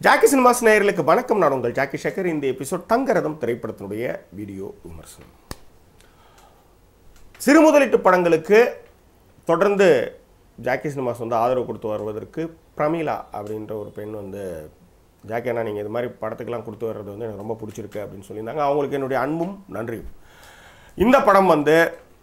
Jackie cinemas நேயர்களுக்கு வணக்கம் நான் உங்கள் ஜாக்கி சேகர் இந்த எபிசோட் தங்கரதம் திரைப்படத்தினுடைய வீடியோ விமர்சனம் சிறு முதலீட்டு படங்களுக்கு தொடர்ந்து ஜாக்கி சினிமாஸ் வந்து ஆதரவு கொடுத்து வருவதற்கு பிரமீளா அப்படின்ற ஒரு பெண் வந்து ஜாக்கி அண்ணா நீங்கள் இது மாதிரி படத்துக்கெல்லாம் கொடுத்து வர்றது வந்து எனக்கு ரொம்ப பிடிச்சிருக்கு அப்படின்னு சொல்லியிருந்தாங்க அவங்களுக்கு என்னுடைய அன்பும் நன்றியும் இந்த படம் வந்து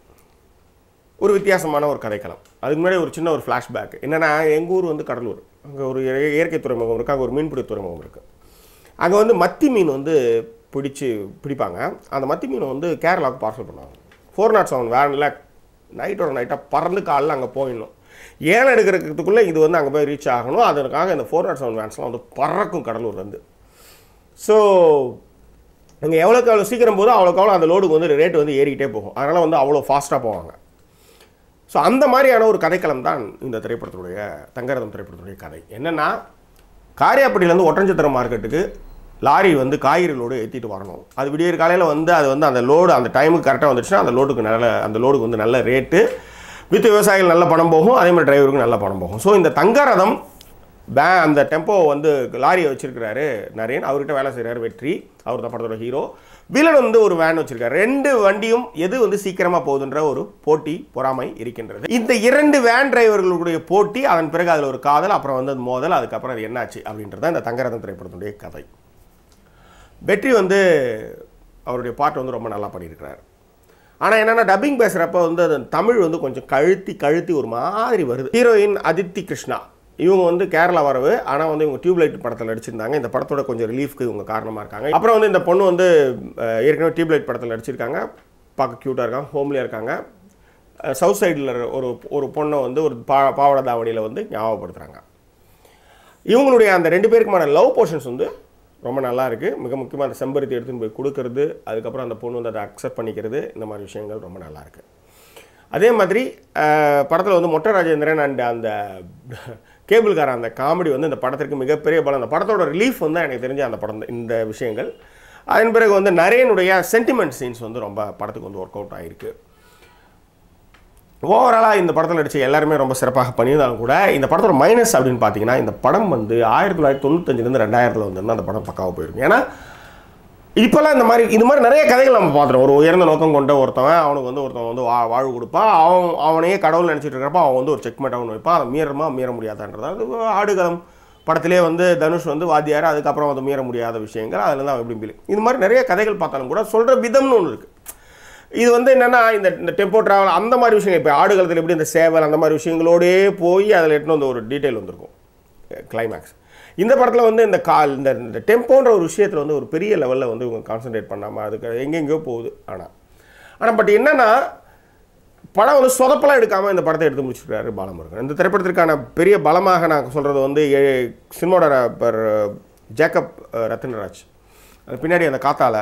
ஒரு வித்தியாசமான ஒரு கதைக்களம் அதுக்கு முன்னாடி ஒரு சின்ன ஒரு ஃப்ளாஷ்பேக் என்னென்னா எங்கள் ஊர் வந்து கடலூர் அங்கே ஒரு இய- இயற்கை துறைமுகம் இருக்குது அங்கே ஒரு மீன்பிடி துறைமுகம் இருக்குது அங்கே வந்து மத்தி மீன் வந்து பிடிச்சி பிடிப்பாங்க அந்த மத்தி மீனை வந்து கேரளாவுக்கு பார்சல் பண்ணுவாங்க ஃபோர் நாட் செவன் வேனில் நைட்டோட நைட்டாக பறந்து காலைல அங்கே போயிடணும் ஏன் எடுக்கிறதுக்குள்ளே இது வந்து அங்கே போய் ரீச் ஆகணும் அதற்காக இந்த ஃபோர் நாட் செவன் வேன்ஸ்லாம் வந்து பறக்கும் கடலூர்லேருந்து ஸோ அங்கே எவ்வளோக்கு எவ்வளோ சீக்கிரம் போதோ அவ்வளோக்கு அவ்வளோ அந்த லோடுக்கு வந்து ரேட் வந்து ஏறிக்கிட்டே போகும் அதனால் வந்து அவ்வளோ ஃபாஸ்ட்டாக போவாங்க ஸோ அந்த மாதிரியான ஒரு கதைக்களம் தான் இந்த திரைப்படத்துடைய தங்கரதம் திரைப்படத்துடைய கதை என்னென்னா காரியாப்பட்டியிலேருந்து ஒட்டஞ்சத்திரம் மார்க்கெட்டுக்கு லாரி வந்து காய்கறி லோடு ஏற்றிட்டு வரணும் அது விடியற் காலையில் வந்து அது வந்து அந்த லோடு அந்த டைமுக்கு கரெக்டாக வந்துச்சுன்னா அந்த லோடுக்கு நல்ல அந்த லோடுக்கு வந்து நல்ல ரேட்டு வித் விவசாயிகள் நல்ல பணம் போகும் அதே மாதிரி டிரைவருக்கு நல்ல பணம் போகும் ஸோ இந்த தங்கரதம் பே அந்த டெம்போ வந்து லாரியை வச்சிருக்கிறாரு நரேன் அவர்கிட்ட வேலை செய்கிறாரு வெற்றி அவர் தான் படத்தோட ஹீரோ வில்லன் வந்து ஒரு வேன் வச்சிருக்காரு ரெண்டு வண்டியும் எது வந்து சீக்கிரமாக போகுதுன்ற ஒரு போட்டி பொறாமை இருக்கின்றது இந்த இரண்டு வேன் டிரைவர்களுடைய போட்டி அதன் பிறகு அதில் ஒரு காதல் அப்புறம் வந்து அது மோதல் அதுக்கப்புறம் அது என்னாச்சு அப்படின்றது தான் இந்த தங்கரதம் திரைப்படத்துடைய கதை வெற்றி வந்து அவருடைய பாட்டு வந்து ரொம்ப நல்லா பண்ணியிருக்கிறார் ஆனால் என்னென்னா டப்பிங் பேசுகிறப்ப வந்து அது தமிழ் வந்து கொஞ்சம் கழுத்தி கழுத்தி ஒரு மாதிரி வருது ஹீரோயின் அதித்தி கிருஷ்ணா இவங்க வந்து கேரளா வரவு ஆனால் வந்து இவங்க டியூப்லைட் படத்தில் நடிச்சிருந்தாங்க இந்த படத்தோட கொஞ்சம் ரிலீஃப்க்கு இவங்க காரணமாக இருக்காங்க அப்புறம் வந்து இந்த பொண்ணு வந்து அஹ், ஏற்கனவே டியூப்லைட் படத்தில் நடிச்சிருக்காங்க பார்க்க க்யூட்டாக இருக்காங்க ஹோம்லியாக இருக்காங்க அஹ், சவுத் சைடில் ஒரு ஒரு பொண்ணை வந்து ஒரு பா பாவட தாவணியில் வந்து ஞாபகப்படுத்துகிறாங்க இவங்களுடைய அந்த ரெண்டு பேருக்குமான லவ் போர்ஷன்ஸ் வந்து ரொம்ப நல்லா இருக்குது மிக முக்கியமாக அந்த செம்பருத்தி எடுத்துன்னு போய் கொடுக்கறது அதுக்கப்புறம் அந்த பொண்ணு வந்து அதை அக்செப்ட் பண்ணிக்கிறது இந்த மாதிரி விஷயங்கள் ரொம்ப நல்லா இருக்கு அதே மாதிரி படத்தில் வந்து மொட்டை ராஜேந்திரன் அண்ட் அந்த கேபிள்காரன் அந்த காமெடி வந்து இந்த படத்திற்கு மிகப்பெரிய பலம் அந்த படத்தோட ரிலீஃப் வந்து எனக்கு தெரிஞ்ச அந்த படம் தான் இந்த விஷயங்கள் அதன் பிறகு வந்து நரேனுடைய சென்டிமெண்ட் சீன்ஸ் வந்து ரொம்ப படத்துக்கு வந்து ஒர்க் அவுட் ஆகிருக்கு ஓவராலாக இந்த படத்தில் நடிச்ச எல்லாருமே ரொம்ப சிறப்பாக பண்ணியிருந்தாலும் கூட இந்த படத்தோட மைனஸ் அப்படின்னு பார்த்தீங்கன்னா இந்த படம் வந்து ஆயிரத்தி தொள்ளாயிரத்தி தொண்ணூத்தஞ்சிலேருந்து ரெண்டாயிரத்தில் வந்து அந்த படம் பக்காவாக போயிருக்கு ஏன்னா இப்போல்லாம் இந்த மாதிரி இது மாதிரி நிறைய கதைகள் நம்ம பார்த்துறோம் ஒரு உயர்ந்த நோக்கம் கொண்ட ஒருத்தவன் அவனுக்கு வந்து ஒருத்தவன் வந்து வா வாழ்வு கொடுப்பான் அவன் அவனையே கடவுள் நினச்சிட்டு இருக்கிறப்ப அவன் வந்து ஒரு செக்மெண்ட் அவன் வைப்பான் அதை மீறமா மீற முடியாதான்றது அது ஆடுகளம் படத்திலே வந்து தனுஷ் வந்து வாத்தியார் அதுக்கப்புறம் வந்து மீற முடியாத விஷயங்கள் அதில் தான் அவன் எப்படி மீறி இது மாதிரி நிறைய கதைகள் பார்த்தாலும் கூட சொல்கிற விதம்னு ஒன்று இருக்குது இது வந்து என்னென்னா இந்த இந்த டெம்போ ட்ராவல் அந்த மாதிரி விஷயங்கள் இப்போ ஆடுகளத்தில் எப்படி இந்த சேவல் அந்த மாதிரி விஷயங்களோடே போய் அதில் எட்டுன்னு வந்து ஒரு டீட்டெயில் வந்திருக்கும் கிளைமேக்ஸ் இந்த படத்தில் வந்து இந்த கால் இந்த இந்த டெம்போன்ற ஒரு விஷயத்தில் வந்து ஒரு பெரிய லெவலில் வந்து இவங்க கான்சென்ட்ரேட் பண்ணாமல் அதுக்கு எங்கெங்கேயோ போகுது ஆனால் ஆனால் பட் என்னென்னா படம் வந்து சொதப்பெல்லாம் எடுக்காமல் இந்த படத்தை எடுத்து முடிச்சிருக்காரு பாலமுருகன் இந்த திரைப்படத்திற்கான பெரிய பலமாக நான் சொல்கிறது வந்து ஏ- சினிமாவோட ரப்பர் ஜேக்கப் அஹ், ரத்தினராஜ் அது பின்னாடி அந்த காத்தால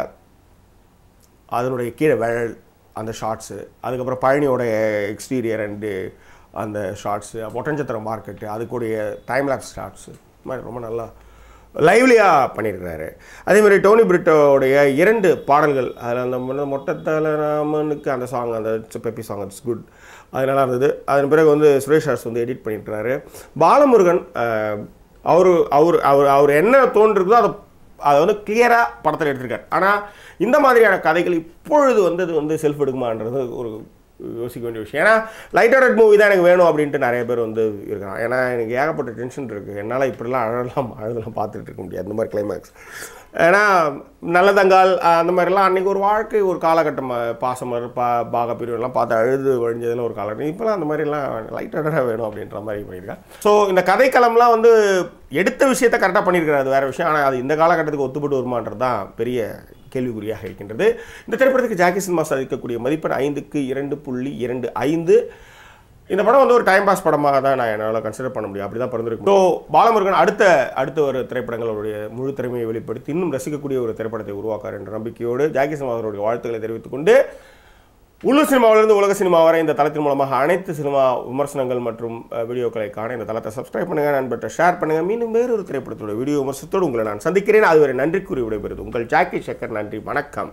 அதனுடைய கீழே வெழல் அந்த ஷார்ட்ஸு அதுக்கப்புறம் பழனியோட எக்ஸ்டீரியர் அண்டு அந்த ஷார்ட்ஸு ஒட்டஞ்சத்திரம் மார்க்கெட்டு அதுக்குடைய டைம் லேப்ஸ் ஷார்ட்ஸு இது மாதிரி ரொம்ப நல்லா லைவ்லியாக பண்ணியிருக்கிறாரு அதே மாதிரி டோனி பிரிட்டோடைய இரண்டு பாடல்கள் அதில் அந்த முன்ன மொட்டத்தல ராமனுக்கு அந்த சாங் அந்த பெப்பி சாங் இட்ஸ் குட் அது நல்லா இருந்தது அதன் பிறகு வந்து சுரேஷ் ஹாஸ் வந்து எடிட் பண்ணியிருக்கிறாரு பாலமுருகன் அவர் அவர் அவர் அவர் என்ன தோன்றிருக்குதோ அதை அதை வந்து கிளியராக படத்தில் எடுத்திருக்காரு ஆனால் இந்த மாதிரியான கதைகள் இப்பொழுது வந்து அது வந்து செல்ஃப் எடுக்குமான்றது ஒரு யோசிக்க வேண்டிய விஷயம் ஏன்னா லைட் ஹார்ட் மூவி தான் எனக்கு வேணும் அப்படின்ட்டு நிறைய பேர் வந்து இருக்காங்க ஏன்னா எனக்கு ஏகப்பட்ட டென்ஷன் இருக்குது என்னால் இப்படிலாம் அழலாம் அழுதெல்லாம் பார்த்துட்டு இருக்க முடியாது இந்த மாதிரி கிளைமேக்ஸ் ஏன்னா நல்லதங்கால் அந்த மாதிரிலாம் அன்றைக்கி ஒரு வாழ்க்கை ஒரு காலகட்டம் அஹ், பாசமர் பா பாக பிரிவுலாம் பார்த்து அழுது வழிஞ்சதில் ஒரு காலகட்டம் இப்போலாம் அந்த மாதிரிலாம் லைட் ஹார்ட்டாக வேணும் அப்படின்ற மாதிரி பண்ணியிருக்கேன் ஸோ இந்த கதைக்களம்லாம் வந்து எடுத்த விஷயத்த கரெக்டாக பண்ணியிருக்கிறாரு அது வேறு விஷயம் ஆனால் அது இந்த காலகட்டத்துக்கு ஒத்துப்பட்டு வருமான்றது தான் பெரிய கேள்விக்குறியாக இருக்கின்றது இந்த திரைப்படத்துக்கு ஜாக்கி சினிமா சாதிக்கக்கூடிய மதிப்பெண் ஐந்துக்கு இரண்டு புள்ளி இரண்டு ஐந்து இந்த படம் வந்து ஒரு டைம் பாஸ் படமாக தான் நான் என்னால் கன்சிடர் பண்ண முடியும் அப்படி தான் பிறந்திருக்கும் ஸோ பாலமுருகன் அடுத்த அடுத்த ஒரு திரைப்படங்களுடைய முழு திறமையை வெளிப்படுத்தி இன்னும் ரசிக்கக்கூடிய ஒரு திரைப்படத்தை உருவாக்கார் என்ற நம்பிக்கையோடு ஜாக்கி சினிமா அவருடைய வாழ்த்துக்களை தெரிவித்துக் கொண்டு உள்ளூர் சினிமாவிலிருந்து உலக சினிமா வரை இந்த தளத்தின் மூலமாக அனைத்து சினிமா விமர்சனங்கள் மற்றும் அஹ், வீடியோக்களை காண இந்த தளத்தை சப்ஸ்கிரைப் பண்ணுங்க நண்பர்கிட்ட ஷேர் பண்ணுங்க மீண்டும் வேறொரு திரைப்படத்தோட வீடியோ விமர்சனத்தோடு உங்களை நான் சந்திக்கிறேன் அதுவரை நன்றி கூறி விடைபெறுது உங்கள் ஜாக்கி சக்கர் நன்றி வணக்கம்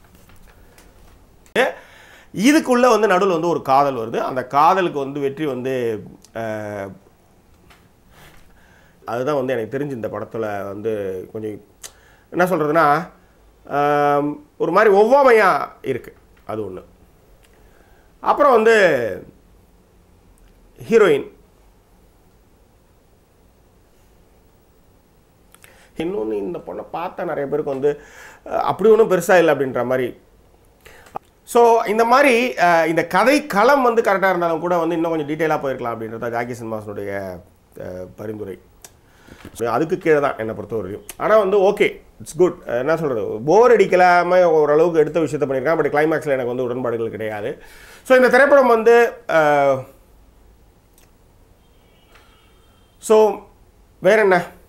இதுக்குள்ள வந்து நடுவில் வந்து ஒரு காதல் வருது அந்த காதலுக்கு வந்து வெற்றி வந்து அஹ், அதுதான் வந்து எனக்கு தெரிஞ்சு இந்த படத்தில் வந்து கொஞ்சம் என்ன சொல்கிறதுனா ஒரு மாதிரி ஒவ்வாமையாக இருக்குது அது ஒன்று அப்புறம் வந்து ஹீரோயின் இன்னொன்று இந்த பொண்ணை பார்த்தா நிறைய பேருக்கு வந்து அஹ், அப்படி ஒன்றும் பெருசாக இல்லை அப்படின்ற மாதிரி ஸோ இந்த மாதிரி அஹ், இந்த கதை களம் வந்து கரெக்டாக இருந்தாலும் கூட வந்து இன்னும் கொஞ்சம் டீட்டெயிலாக போயிருக்கலாம் அப்படின்றத ஜாக்கி சினிமாஸனுடைய அஹ், பரிந்துரை அதுக்கு கீழே தான் என்னை பொறுத்தவரையும் ஆனால் வந்து ஓகே இட்ஸ் குட் என்ன சொல்கிறது போர் அடிக்கலாமல் ஓரளவுக்கு எடுத்த விஷயத்தை பண்ணியிருக்கேன் பட் கிளைமேக்ஸில் எனக்கு வந்து உடன்பாடுகள் கிடையாது ஸோ இந்த திரைப்படம் வந்து ஸோ வேற என்ன